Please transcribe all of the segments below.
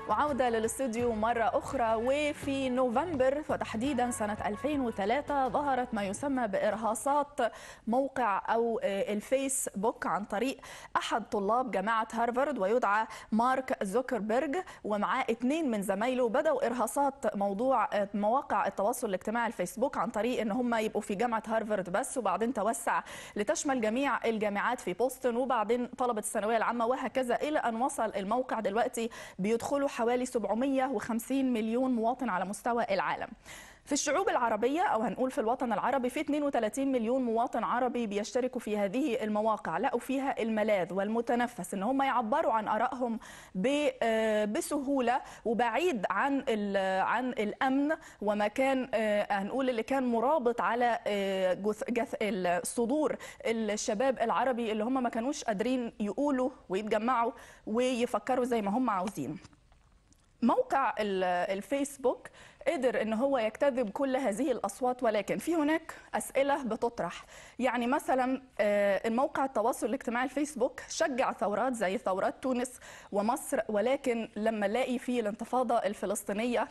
وعودة للاستوديو مرة أخرى وفي نوفمبر وتحديدا سنة 2003 ظهرت ما يسمى بإرهاصات موقع أو الفيسبوك عن طريق أحد طلاب جامعة هارفارد ويدعى مارك زوكربيرج ومعاه اثنين من زمايله بدأوا إرهاصات موضوع مواقع التواصل الاجتماعي الفيسبوك عن طريق إن هم يبقوا في جامعة هارفارد بس وبعدين توسع لتشمل جميع الجامعات في بوسطن وبعدين طلبة الثانوية العامة وهكذا إلى أن وصل الموقع دلوقتي بيدخلوا حوالي 750 مليون مواطن على مستوى العالم في الشعوب العربية أو هنقول في الوطن العربي في 32 مليون مواطن عربي بيشتركوا في هذه المواقع لقوا فيها الملاذ والمتنفس إن هم يعبروا عن آرائهم بسهولة وبعيد عن عن الأمن ومكان هنقول اللي كان مرابط على جث الصدور الشباب العربي اللي هم ما كانوش قادرين يقولوا ويتجمعوا ويفكروا زي ما هم عاوزين موقع الفيسبوك قدر ان هو يجتذب كل هذه الاصوات ولكن في هناك اسئله بتطرح يعني مثلا الموقع التواصل الاجتماعي الفيسبوك شجع ثورات زي ثورات تونس ومصر ولكن لما نلاقي في الانتفاضه الفلسطينيه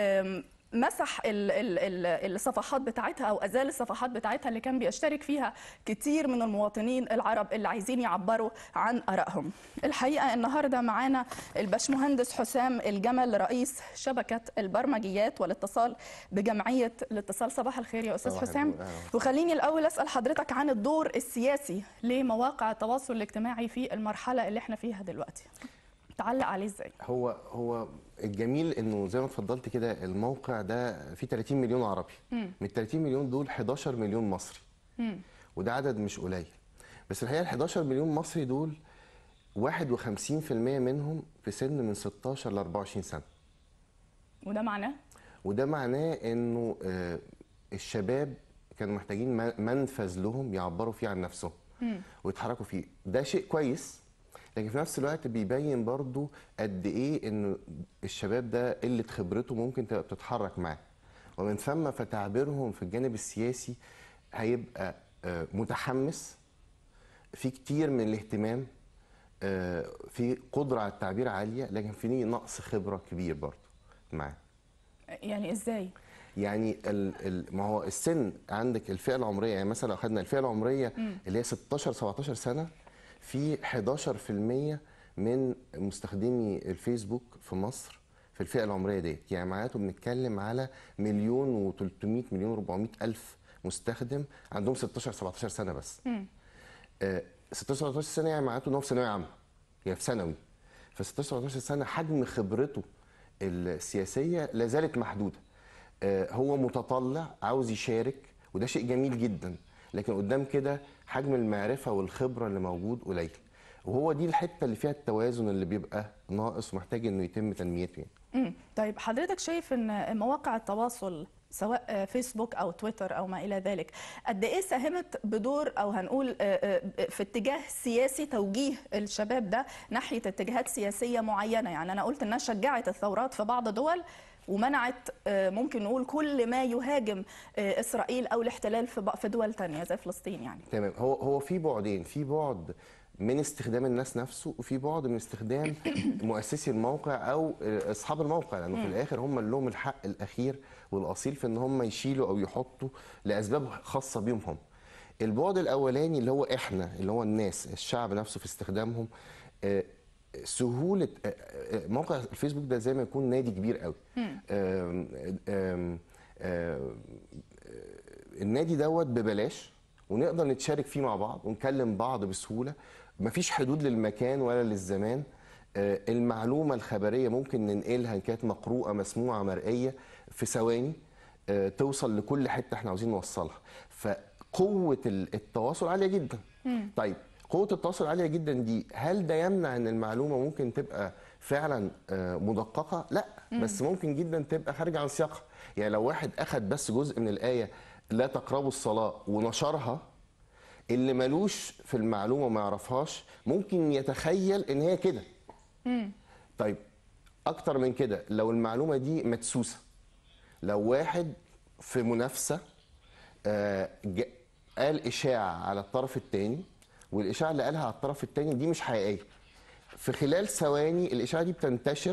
مسح ال ال ال الصفحات بتاعتها او ازال الصفحات بتاعتها اللي كان بيشترك فيها كتير من المواطنين العرب اللي عايزين يعبروا عن ارائهم. الحقيقه النهارده معانا الباشمهندس حسام الجمل رئيس شبكه البرمجيات والاتصال بجمعيه الاتصال صباح الخير يا استاذ حسام وخليني الاول اسال حضرتك عن الدور السياسي لمواقع التواصل الاجتماعي في المرحله اللي احنا فيها دلوقتي. تعلق عليه ازاي؟ هو هو الجميل انه زي ما اتفضلت كده الموقع ده فيه 30 مليون عربي مم. من ال 30 مليون دول 11 مليون مصري مم. وده عدد مش قليل بس الحقيقه ال 11 مليون مصري دول 51% منهم في سن من 16 ل 24 سنه وده معناه وده معناه انه آه الشباب كانوا محتاجين منفذ لهم يعبروا فيه عن نفسهم مم. ويتحركوا فيه ده شيء كويس لكن في نفس الوقت بيبين برضو قد ايه ان الشباب ده قله خبرته ممكن تبقى بتتحرك معاه ومن ثم فتعبيرهم في الجانب السياسي هيبقى متحمس في كتير من الاهتمام في قدره على التعبير عاليه لكن في نقص خبره كبير برضو معاه يعني ازاي يعني ال ال ما هو السن عندك الفئه العمريه يعني مثلا لو اخذنا الفئه العمريه م. اللي هي 16 17 سنه في 11% من مستخدمي الفيسبوك في مصر في الفئه العمريه ديت يعني معناته بنتكلم على مليون و300 مليون و400 الف مستخدم عندهم 16 17 سنه بس آه 16 17 سنه يعني معناته ان هو في ثانويه عامه يعني في ثانوي ف 16 17 سنه حجم خبرته السياسيه لا زالت محدوده آه هو متطلع عاوز يشارك وده شيء جميل جدا لكن قدام كده حجم المعرفه والخبره اللي موجود قليل وهو دي الحته اللي فيها التوازن اللي بيبقى ناقص ومحتاج انه يتم تنميته يعني. امم طيب حضرتك شايف ان مواقع التواصل سواء فيسبوك او تويتر او ما الى ذلك قد ايه ساهمت بدور او هنقول في اتجاه سياسي توجيه الشباب ده ناحيه اتجاهات سياسيه معينه يعني انا قلت انها شجعت الثورات في بعض دول ومنعت ممكن نقول كل ما يهاجم اسرائيل او الاحتلال في دول تانية زي فلسطين يعني تمام هو هو في بعدين في بعد من استخدام الناس نفسه وفي بعد من استخدام مؤسسي الموقع او اصحاب الموقع لانه في الاخر هم اللي لهم الحق الاخير والاصيل في ان هم يشيلوا او يحطوا لاسباب خاصه بيهم هم البعد الاولاني اللي هو احنا اللي هو الناس الشعب نفسه في استخدامهم سهوله موقع الفيسبوك ده زي ما يكون نادي كبير قوي آم آم آم النادي دوت ببلاش ونقدر نتشارك فيه مع بعض ونكلم بعض بسهوله مفيش حدود للمكان ولا للزمان المعلومه الخبريه ممكن ننقلها ان كانت مقروءه مسموعه مرئيه في ثواني توصل لكل حته احنا عاوزين نوصلها فقوه التواصل عاليه جدا طيب قوه التواصل عاليه جدا دي هل ده يمنع ان المعلومه ممكن تبقى فعلا مدققه لا مم. بس ممكن جدا تبقى خارجه عن سياقها يعني لو واحد اخذ بس جزء من الايه لا تقربوا الصلاه ونشرها اللي ملوش في المعلومه وما يعرفهاش ممكن يتخيل ان هي كده طيب اكتر من كده لو المعلومه دي مدسوسه لو واحد في منافسه آه قال اشاعه على الطرف الثاني والاشاعه اللي قالها على الطرف الثاني دي مش حقيقيه في خلال ثواني الاشاعه دي بتنتشر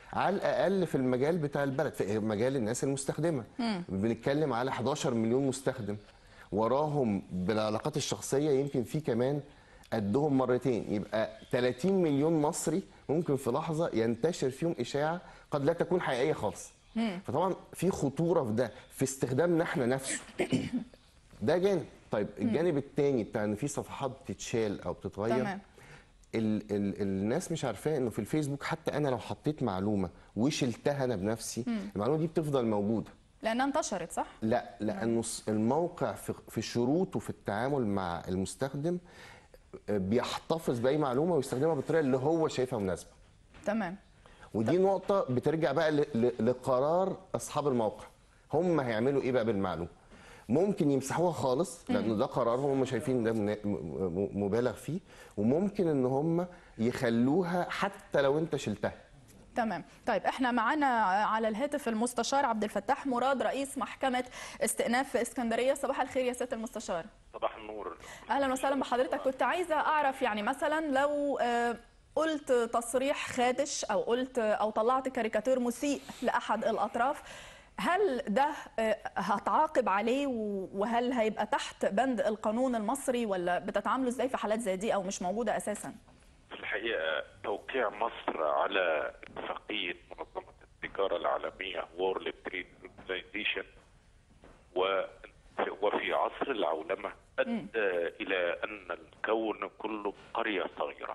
على الاقل في المجال بتاع البلد في مجال الناس المستخدمه بنتكلم على 11 مليون مستخدم وراهم بالعلاقات الشخصيه يمكن في كمان قدهم مرتين يبقى 30 مليون مصري ممكن في لحظه ينتشر فيهم اشاعه قد لا تكون حقيقيه خالص فطبعا في خطوره في ده في استخدامنا احنا نفسه ده جانب طيب الجانب الثاني بتاع ان في صفحات بتتشال او بتتغير تمام. ال ال الناس مش عارفاه انه في الفيسبوك حتى انا لو حطيت معلومه وشلتها انا بنفسي المعلومه دي بتفضل موجوده لانها انتشرت صح لا لانه الص- الموقع في في شروطه في التعامل مع المستخدم آه، بيحتفظ باي معلومه ويستخدمها بالطريقه اللي هو شايفها مناسبه تمام ودي نقطه بترجع بقى ل- ل- لقرار اصحاب الموقع هم هيعملوا ايه بقى بالمعلومه ممكن يمسحوها خالص لانه ده قرارهم هم شايفين ده منا- م- م- مبالغ فيه وممكن ان هم يخلوها حتى لو انت شلتها تمام طيب احنا معانا على الهاتف المستشار عبد الفتاح مراد رئيس محكمة استئناف في اسكندرية صباح الخير يا سيادة المستشار صباح النور اهلا وسهلا بحضرتك كنت عايزة اعرف يعني مثلا لو آه، قلت تصريح خادش او قلت او طلعت كاريكاتير مسيء لاحد الاطراف هل ده آه، هتعاقب عليه و- وهل هيبقى تحت بند القانون المصري ولا بتتعاملوا ازاي في حالات زي دي او مش موجودة اساسا في الحقيقة توقيع مصر على اتفاقية منظمة التجارة العالمية World Trade Organization و- وفي عصر العولمة أدى إلى أن الكون كله قرية صغيرة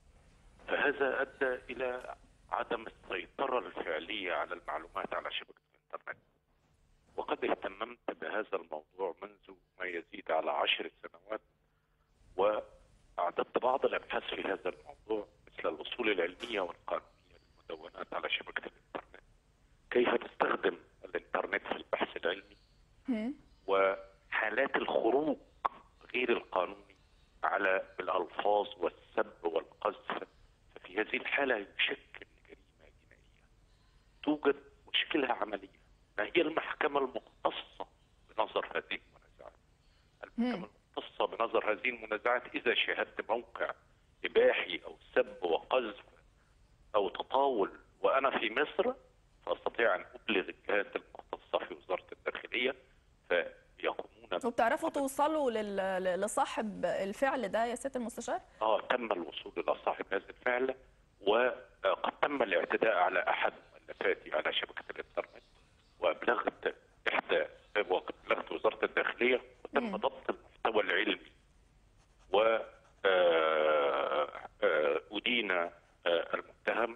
فهذا أدى إلى عدم السيطرة الفعلية على المعلومات على شبكة الإنترنت وقد اهتممت بهذا الموضوع منذ ما يزيد على عشر سنوات وأعددت بعض الأبحاث في هذا الموضوع مثل الأصول العلمية والقانونية للمدونات على شبكة الإنترنت كيف تستخدم الإنترنت في البحث العلمي وحالات الخروج غير القانوني على الألفاظ والسب والقذف ففي هذه الحالة يشكل جريمة جنائية توجد مشكلة عملية ما هي المحكمة المختصة بنظر هذه المنازعات المحكمة المختصة بنظر هذه المنازعات إذا شاهدت موقع إباحي أو سب وقذف أو تطاول وأنا في مصر فأستطيع أن أبلغ الجهات المختصة في وزارة الداخلية فيقومون وبتعرفوا توصلوا لل- لصاحب الفعل ده يا سيادة المستشار اه تم الوصول الى صاحب هذا الفعل وقد تم الاعتداء على احد مؤلفاتي على شبكه الانترنت وابلغت احدى وابلغت وزاره الداخليه وتم ضبط المحتوى العلمي و آه، آه، ادين آه، المتهم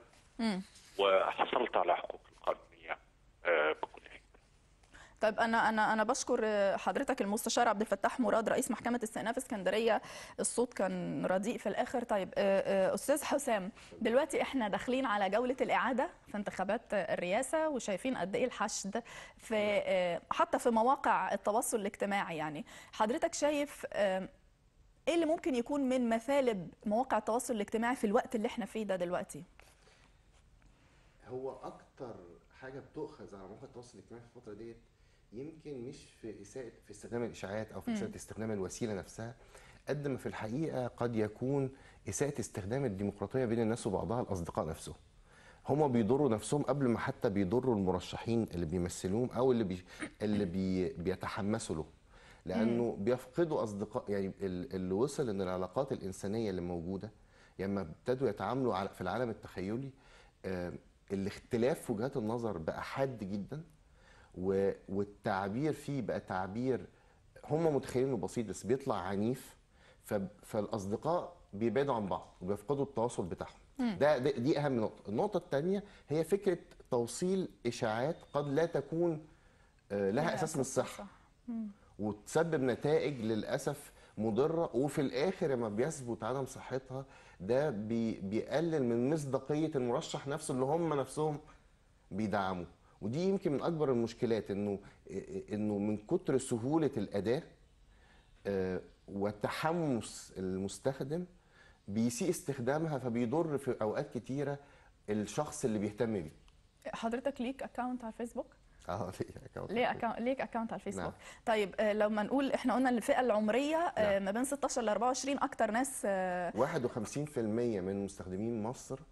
وحصلت على حقوق القانونيه آه، بكل حكمه طيب انا انا انا بشكر حضرتك المستشار عبد الفتاح مراد رئيس محكمه استئناف اسكندريه الصوت كان رديء في الاخر طيب آه، آه، استاذ حسام دلوقتي احنا داخلين على جوله الاعاده في انتخابات الرئاسه وشايفين قد ايه الحشد في آه، حتى في مواقع التواصل الاجتماعي يعني حضرتك شايف آه، ايه اللي ممكن يكون من مثالب مواقع التواصل الاجتماعي في الوقت اللي احنا فيه ده دلوقتي هو اكتر حاجه بتؤخذ على مواقع التواصل الاجتماعي في الفتره ديت يمكن مش في اساءه في استخدام الاشاعات او في اساءه استخدام الوسيله نفسها قد ما في الحقيقه قد يكون اساءه استخدام الديمقراطيه بين الناس وبعضها الاصدقاء نفسهم هما بيضروا نفسهم قبل ما حتى بيضروا المرشحين اللي بيمثلوهم او اللي بي اللي بي بيتحمسوا له لانه بيفقدوا اصدقاء يعني ال- اللي وصل ان العلاقات الانسانيه اللي موجوده لما ابتدوا يتعاملوا على- في العالم التخيلي آه، الاختلاف في وجهات النظر بقى حاد جدا و- والتعبير فيه بقى تعبير هم متخيلين انه بسيط بس بيطلع عنيف ف- فالاصدقاء بيبعدوا عن بعض وبيفقدوا التواصل بتاعهم ده ده- دي اهم نقطه النقطه الثانيه هي فكره توصيل اشاعات قد لا تكون آه، لها اساس من الصحه وتسبب نتائج للاسف مضره وفي الاخر لما بيثبت عدم صحتها ده بي بيقلل من مصداقيه المرشح نفسه اللي هم نفسهم بيدعموا ودي يمكن من اكبر المشكلات انه انه من كتر سهوله الاداه آه، وتحمس المستخدم بيسيء استخدامها فبيضر في اوقات كتيره الشخص اللي بيهتم بيه حضرتك ليك اكونت على الفيسبوك اه ليه account. ليه أكاونت ليك اكونت على الفيسبوك نعم. طيب آه، لما نقول احنا قلنا إن الفئه العمريه آه، نعم. ما بين 16 ل 24 اكتر ناس آه، 51% من مستخدمين مصر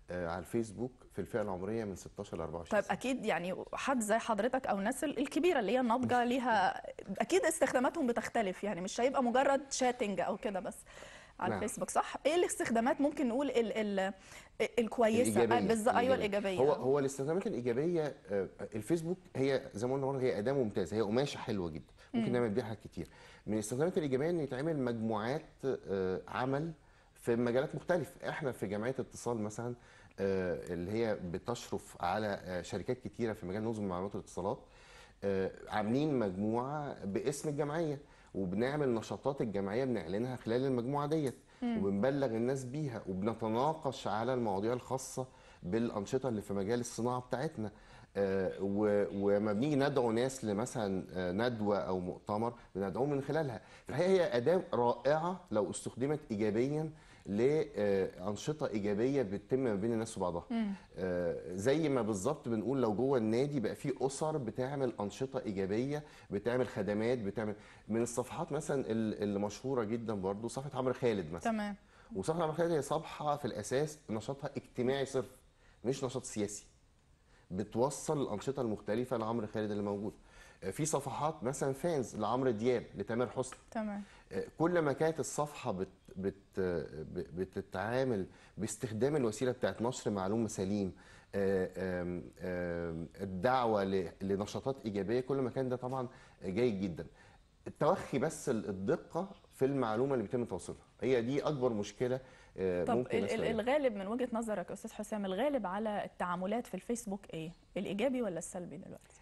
آه، على الفيسبوك في الفئه العمريه من 16 ل 24 طيب اكيد يعني حد زي حضرتك او الناس ال- الكبيره اللي هي الناضجه ليها اكيد استخداماتهم بتختلف يعني مش هيبقى مجرد شاتنج او كده بس على نعم. الفيسبوك صح ايه الاستخدامات ممكن نقول ال ال الكويسه آه، الإيجابية. بالظبط ايوه الايجابيه هو هو الاستخدامات الايجابيه آه، الفيسبوك هي زي ما قلنا مرة، هي اداه ممتازه هي قماشه حلوه جدا ممكن نعمل بيها حاجات كتير من الاستخدامات الايجابيه ان يتعمل مجموعات آه، عمل في مجالات مختلفه احنا في جمعيه اتصال مثلا آه، اللي هي بتشرف على آه، شركات كتيره في مجال نظم معلومات الاتصالات آه، عاملين مجموعه باسم الجمعيه وبنعمل نشاطات الجمعيه بنعلنها خلال المجموعه ديت وبنبلغ الناس بيها وبنتناقش على المواضيع الخاصه بالانشطه اللي في مجال الصناعه بتاعتنا آه، و- وما بنيجي ندعو ناس لمثلا آه، ندوه او مؤتمر بندعوهم من خلالها في الحقيقه هي اداه رائعه لو استخدمت ايجابيا لانشطه ايجابيه بتتم ما بين الناس وبعضها آه، زي ما بالظبط بنقول لو جوه النادي بقى في اسر بتعمل انشطه ايجابيه بتعمل خدمات بتعمل من الصفحات مثلا ال- اللي مشهوره جدا برضو صفحه عمرو خالد مثلا تمام وصفحه عمرو خالد هي صفحه في الاساس نشاطها اجتماعي صرف مش نشاط سياسي بتوصل الانشطه المختلفه لعمرو خالد اللي موجود آه، في صفحات مثلا فانز لعمرو دياب لتامر حسني تمام آه، كل ما كانت الصفحه بت بت ب- بتتعامل باستخدام الوسيله بتاعت نشر معلومه سليم آه، آم، آم، الدعوه ل- لنشاطات ايجابيه كل ما كان ده طبعا جيد جدا التوخي بس ال- الدقه في المعلومه اللي بيتم توصيلها هي دي اكبر مشكله آه، طب ممكن ال- الناس ال- تواجهها. الغالب من وجهه نظرك يا استاذ حسام الغالب على التعاملات في الفيسبوك ايه الايجابي ولا السلبي دلوقتي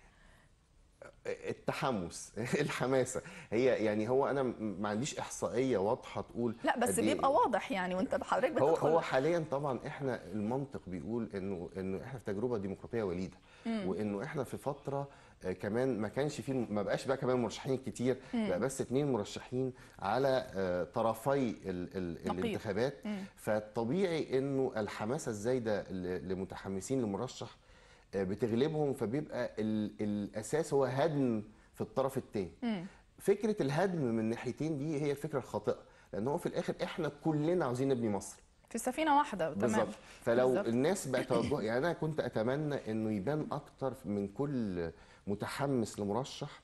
التحمس الحماسه هي يعني هو انا م- ما عنديش احصائيه واضحه تقول لا بس قد إيه. بيبقى واضح يعني وانت حضرتك هو بتدخل هو حاليا طبعا احنا المنطق بيقول انه انه احنا في تجربه ديمقراطيه وليده وانه احنا في فتره آه، كمان ما كانش فيه ما بقاش بقى كمان مرشحين كتير بقى بس اتنين مرشحين على آه، طرفي ال ال نقيض. الانتخابات فالطبيعي انه الحماسه الزايده ل- لمتحمسين لمرشح آه، بتغلبهم فبيبقى ال الاساس هو هدم في الطرف الثاني فكره الهدم من الناحيتين دي هي الفكره الخاطئه لان هو في الاخر احنا كلنا عاوزين نبني مصر في سفينه واحده تمام بالظبط فلو بالظبط. الناس بقى توجه يعني انا كنت اتمنى انه يبان اكتر من كل متحمس لمرشح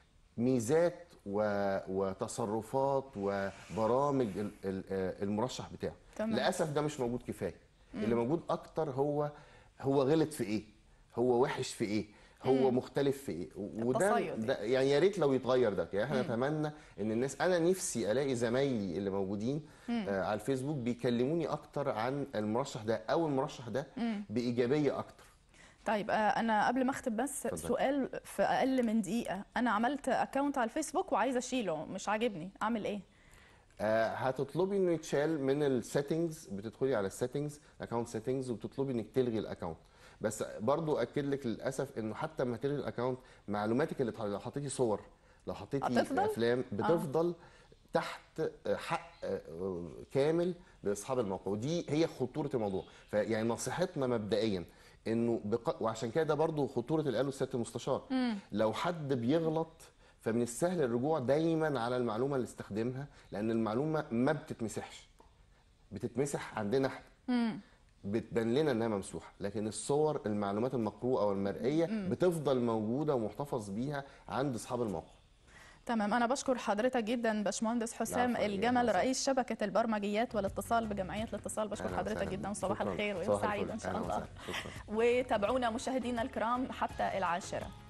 ميزات و... وتصرفات وبرامج ال- ال- آه، المرشح بتاعه تمام. للاسف ده مش موجود كفايه اللي موجود اكتر هو هو غلط في ايه هو وحش في ايه هو مختلف في ايه وده التصيد ده يعني يا ريت لو يتغير ده يعني احنا نتمنى ان الناس انا نفسي الاقي زمايلي اللي موجودين آه على الفيسبوك بيكلموني اكتر عن المرشح ده او المرشح ده بايجابيه اكتر طيب آه، انا قبل ما اختم بس اتفضل. سؤال في اقل من دقيقه انا عملت اكونت على الفيسبوك وعايزه اشيله مش عاجبني اعمل ايه آه هتطلبي انه يتشال من السيتنجز بتدخلي على السيتنجز اكونت سيتنجز وبتطلبي انك تلغي الاكونت بس برضو اكد لك للاسف انه حتى لما تلغي الاكونت معلوماتك اللي لو حطيتي صور لو حطيتي هتفضل؟ افلام بتفضل تحت حق آه، كامل لاصحاب الموقع ودي هي خطوره الموضوع فيعني نصيحتنا مبدئيا انه بق... وعشان كده ده برضو خطوره اللي قاله السياده المستشار لو حد بيغلط فمن السهل الرجوع دايما على المعلومه اللي استخدمها لان المعلومه ما بتتمسحش بتتمسح عندنا احنا بتبان لنا انها ممسوحه لكن الصور المعلومات المقروءه والمرئيه بتفضل موجوده ومحتفظ بيها عند اصحاب الموقع تمام انا بشكر حضرتك جدا باشمهندس حسام العفو، أهلاً الجمل وسهلاً. رئيس شبكه البرمجيات والاتصال بجمعيه الاتصال بشكر أهلاً حضرتك وسهلاً. جدا وصباح شكراً. الخير ويوم صباح سعيد الفل. ان شاء أهلاً الله وسهلاً. شكراً. وتابعونا مشاهدينا الكرام حتى العاشره